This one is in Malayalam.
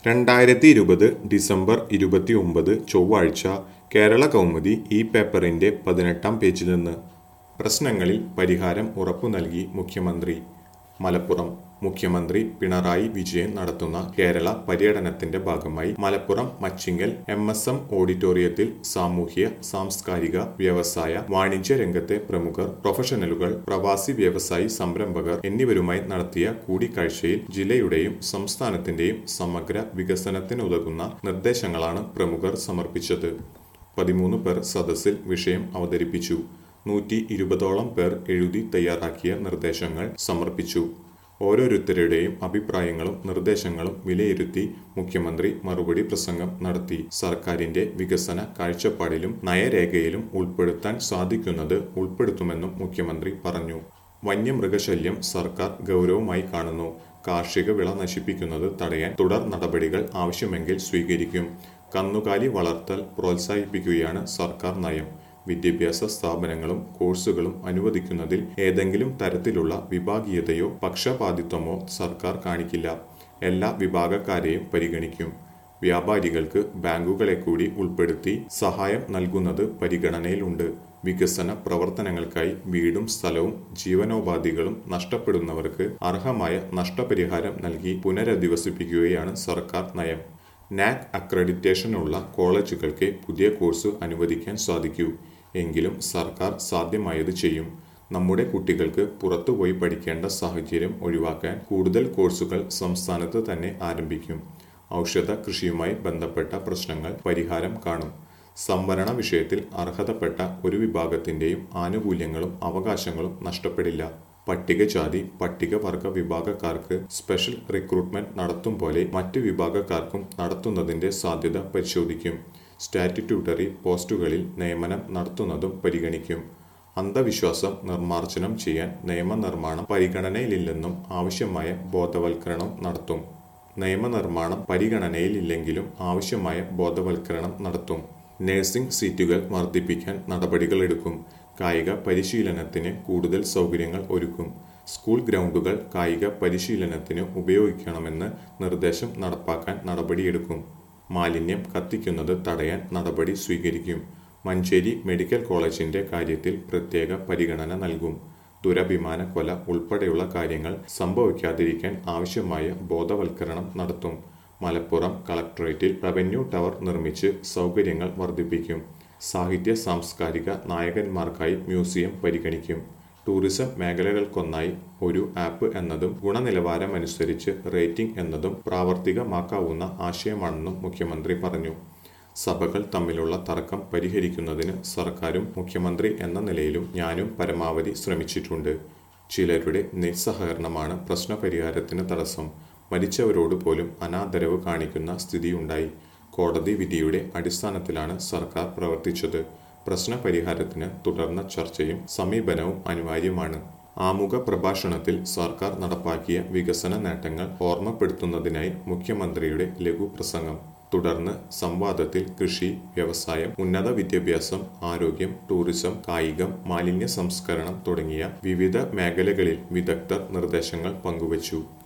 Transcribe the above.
രണ്ടായിരത്തി ഇരുപത് ഡിസംബർ ഇരുപത്തി ഒമ്പത് ചൊവ്വാഴ്ച കേരള കൗമുദി ഈ പേപ്പറിന്റെ പതിനെട്ടാം പേജിൽ നിന്ന് പ്രശ്നങ്ങളിൽ പരിഹാരം ഉറപ്പു നൽകി മുഖ്യമന്ത്രി മലപ്പുറം മുഖ്യമന്ത്രി പിണറായി വിജയൻ നടത്തുന്ന കേരള പര്യടനത്തിന്റെ ഭാഗമായി Malappuram Machingal M S M ഓഡിറ്റോറിയത്തിൽ സാമൂഹ്യ സാംസ്കാരിക വ്യവസായ വാണിജ്യ രംഗത്തെ പ്രമുഖർ പ്രൊഫഷണലുകൾ പ്രവാസി വ്യവസായി സംരംഭകർ എന്നിവരുമായി നടത്തിയ കൂടിക്കാഴ്ചയിൽ ജില്ലയുടെയും സംസ്ഥാനത്തിന്റെയും സമഗ്ര വികസനത്തിനുതകുന്ന നിർദ്ദേശങ്ങളാണ് പ്രമുഖർ സമർപ്പിച്ചത് പതിമൂന്ന് പേർ സദസ്സിൽ വിഷയം അവതരിപ്പിച്ചു നൂറ്റി ഇരുപതോളം പേർ എഴുതി തയ്യാറാക്കിയ നിർദ്ദേശങ്ങൾ സമർപ്പിച്ചു ഓരോരുത്തരുടെയും അഭിപ്രായങ്ങളും നിർദ്ദേശങ്ങളും വിലയിരുത്തി മുഖ്യമന്ത്രി മറുപടി പ്രസംഗം നടത്തി സർക്കാരിന്റെ വികസന കാഴ്ചപ്പാടിലും നയരേഖയിലും ഉൾപ്പെടുത്താൻ സാധിക്കുന്നത് ഉൾപ്പെടുത്തുമെന്നും മുഖ്യമന്ത്രി പറഞ്ഞു വന്യമൃഗശല്യം സർക്കാർ ഗൗരവമായി കാണുന്നു കാർഷിക വിള നശിപ്പിക്കുന്നത് തടയാൻ തുടർ നടപടികൾ ആവശ്യമെങ്കിൽ സ്വീകരിക്കും കന്നുകാലി വളർത്തൽ പ്രോത്സാഹിപ്പിക്കുകയാണ് സർക്കാർ നയം വിദ്യാഭ്യാസ സ്ഥാപനങ്ങളും കോഴ്സുകളും അനുവദിക്കുന്നതിൽ ഏതെങ്കിലും തരത്തിലുള്ള വിഭാഗീയതയോ പക്ഷപാതിത്വമോ സർക്കാർ കാണിക്കില്ല എല്ലാ വിഭാഗക്കാരെയും പരിഗണിക്കും വ്യാപാരികൾക്ക് ബാങ്കുകളെ കൂടി ഉൾപ്പെടുത്തി സഹായം നൽകുന്നത് പരിഗണനയിലുണ്ട് വികസന പ്രവർത്തനങ്ങൾക്കായി വീടും സ്ഥലവും ജീവനോപാധികളും നഷ്ടപ്പെടുന്നവർക്ക് അർഹമായ നഷ്ടപരിഹാരം നൽകി പുനരധിവസിപ്പിക്കുകയാണ് സർക്കാർ നയം നാക് അക്രഡിറ്റേഷനുള്ള കോളേജുകൾക്ക് പുതിയ കോഴ്സ് അനുവദിക്കാൻ സാധിക്കൂ എങ്കിലും സർക്കാർ സാധ്യമായത് ചെയ്യും നമ്മുടെ കുട്ടികൾക്ക് പുറത്തുപോയി പഠിക്കേണ്ട സാഹചര്യം ഒഴിവാക്കാൻ കൂടുതൽ കോഴ്സുകൾ സംസ്ഥാനത്ത് തന്നെ ആരംഭിക്കും ഔഷധ കൃഷിയുമായി ബന്ധപ്പെട്ട പ്രശ്നങ്ങൾ പരിഹാരം കാണും സംവരണ വിഷയത്തിൽ അർഹതപ്പെട്ട ഒരു വിഭാഗത്തിന്റെയും ആനുകൂല്യങ്ങളും അവകാശങ്ങളും നഷ്ടപ്പെടില്ല പട്ടികജാതി പട്ടികവർഗ വിഭാഗക്കാർക്ക് സ്പെഷ്യൽ റിക്രൂട്ട്മെന്റ് നടത്തും പോലെ മറ്റ് വിഭാഗക്കാർക്കും നടത്തുന്നതിന്റെ സാധ്യത പരിശോധിക്കും സ്റ്റാറ്റ്യൂട്ടറി പോസ്റ്റുകളിൽ നിയമനം നടത്തുന്നതും പരിഗണിക്കും അന്ധവിശ്വാസം നിർമ്മാർജ്ജനം ചെയ്യാൻ നിയമനിർമ്മാണം പരിഗണനയിലില്ലെന്നും ആവശ്യമായ ബോധവൽക്കരണം നടത്തും നിയമനിർമ്മാണം പരിഗണനയിലില്ലെങ്കിലും ആവശ്യമായ ബോധവൽക്കരണം നടത്തും നഴ്സിംഗ് സീറ്റുകൾ വർദ്ധിപ്പിക്കാൻ നടപടികളെടുക്കും കായിക പരിശീലനത്തിന് കൂടുതൽ സൗകര്യങ്ങൾ ഒരുക്കും സ്കൂൾ ഗ്രൗണ്ടുകൾ കായിക പരിശീലനത്തിന് ഉപയോഗിക്കണമെന്ന് നിർദ്ദേശം നടപ്പാക്കാൻ നടപടിയെടുക്കും മാലിന്യം കത്തിക്കുന്നത് തടയാൻ നടപടി സ്വീകരിക്കും മഞ്ചേരി മെഡിക്കൽ കോളേജിന്റെ കാര്യത്തിൽ പ്രത്യേക പരിഗണന നൽകും ദുരഭിമാന കൊല ഉൾപ്പെടെയുള്ള കാര്യങ്ങൾ സംഭവിക്കാതിരിക്കാൻ ആവശ്യമായ ബോധവൽക്കരണം നടത്തും മലപ്പുറം കളക്ടറേറ്റിൽ റവന്യൂ ടവർ നിർമ്മിച്ച് സൗകര്യങ്ങൾ വർദ്ധിപ്പിക്കും സാഹിത്യ സാംസ്കാരിക നായകന്മാർക്കായി മ്യൂസിയം പരിഗണിക്കും ടൂറിസം മേഖലകൾക്കൊന്നായി ഒരു ആപ്പ് എന്നതും ഗുണനിലവാരമനുസരിച്ച് റേറ്റിംഗ് എന്നതും പ്രാവർത്തികമാക്കാവുന്ന ആശയമാണെന്നും മുഖ്യമന്ത്രി പറഞ്ഞു സഭകൾ തമ്മിലുള്ള തർക്കം പരിഹരിക്കുന്നതിന് സർക്കാരും മുഖ്യമന്ത്രി എന്ന നിലയിലും ഞാനും പരമാവധി ശ്രമിച്ചിട്ടുണ്ട് ചിലരുടെ നിസ്സഹകരണമാണ് പ്രശ്നപരിഹാരത്തിന് തടസ്സം മരിച്ചവരോട് പോലും അനാദരവ് കാണിക്കുന്ന സ്ഥിതിയുണ്ടായി കോടതി വിധിയുടെ അടിസ്ഥാനത്തിലാണ് സർക്കാർ പ്രവർത്തിച്ചത് പ്രശ്ന പരിഹാരത്തിന് തുടർന്ന ചർച്ചയും സമീപനവും അനിവാര്യമാണ് ആമുഖ പ്രഭാഷണത്തിൽ സർക്കാർ നടപ്പാക്കിയ വികസന നേട്ടങ്ങൾ ഓർമ്മപ്പെടുത്തുന്നതിനായി മുഖ്യമന്ത്രിയുടെ ലഘു പ്രസംഗം തുടർന്ന് സംവാദത്തിൽ കൃഷി വ്യവസായം ഉന്നത വിദ്യാഭ്യാസം ആരോഗ്യം ടൂറിസം കായികം മാലിന്യ സംസ്കരണം തുടങ്ങിയ വിവിധ മേഖലകളിൽ വിദഗ്ധർ നിർദ്ദേശങ്ങൾ പങ്കുവച്ചു